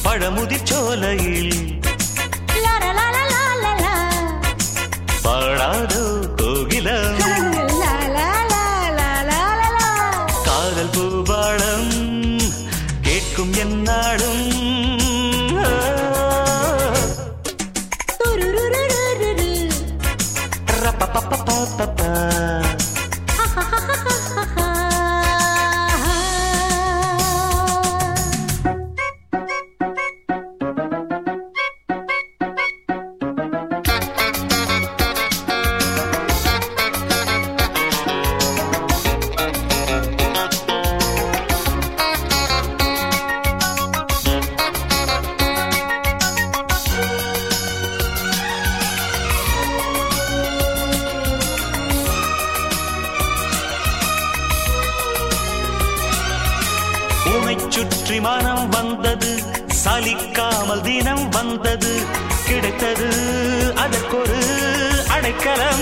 பழமுதிர் சோலையில் லா லா லா லா லா லா லா. பாடாதோ கோகிலம் லா லா லா லா லா லா லா. காதல் பூபாளம் கேட்கும் என்னாடும் துருருருருருரு. ரப்பப்பப்பப்பப்பப்பா. உனைச் சுற்றி மனம் வந்தது சலிக்காமல் தினம் வந்தது கிடைத்தது அதற்கொரு அடைக்கலம்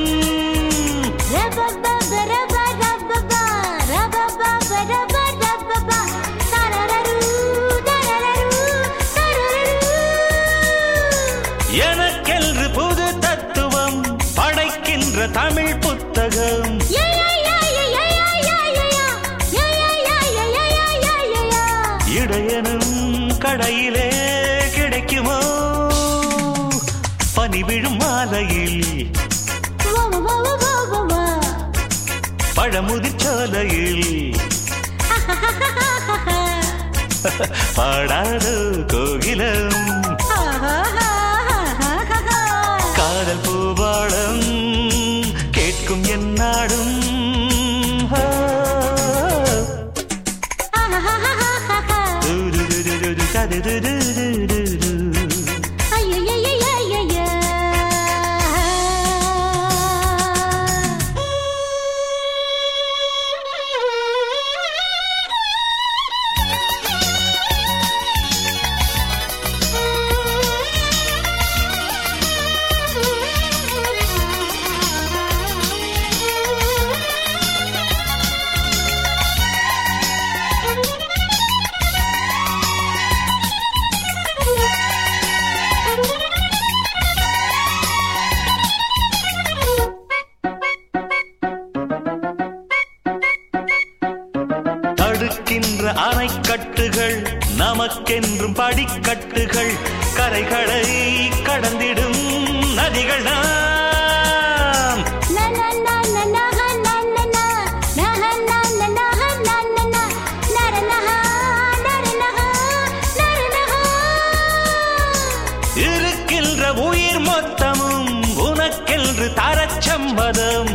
ரபபப ரப ரபபா, ரபபப ரப ரபபா. தரரரு, தரரரு, தரரரு. எனக்கென்று புது தத்துவம் படைக்கின்ற தமிழ் புத்தகம் யா, யா, யா, யா, யா, யா, யா, யா, யா. யா, யா, யா, யா, யா, யா, யா, யா, யா. இடையனும் கடையிலே கிடைக்குமோ பனி விழும் மாலையில் வா, வா, வா, வா, வா, வா. பழமுதிர் சோலையில் பாடாதோ கோகிலம் காதல் பூபாளம் கேட்கும் என்னாடும் ஆ. துருருருரு, தருருருருரு. தடுக்கின்ற அணைக்கட்டுகள் நமக்கென்றும் படிக்கட்டுகள் கரைகளை கடந்திடும் நதிகள் நாம் இருக்கின்ற உயிர் மொத்தமும் உனக்கென்று தரச்சம்மதம்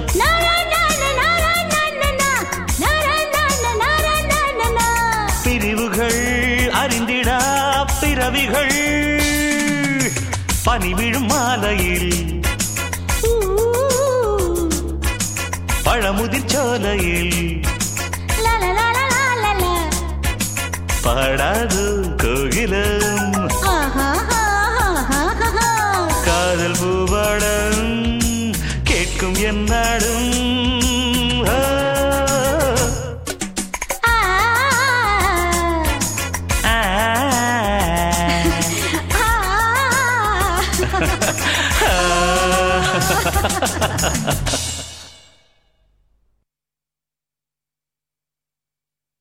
பிரிவுகள் அறிந்திடா பிறவிகள் பனி விழும் மாலையில் பழமுதிர் சோலையில் பாடாது கோகிலம் காதல் பூபாடம் கேட்கும் என்னாடும் ஆ. ஆ. ஆ.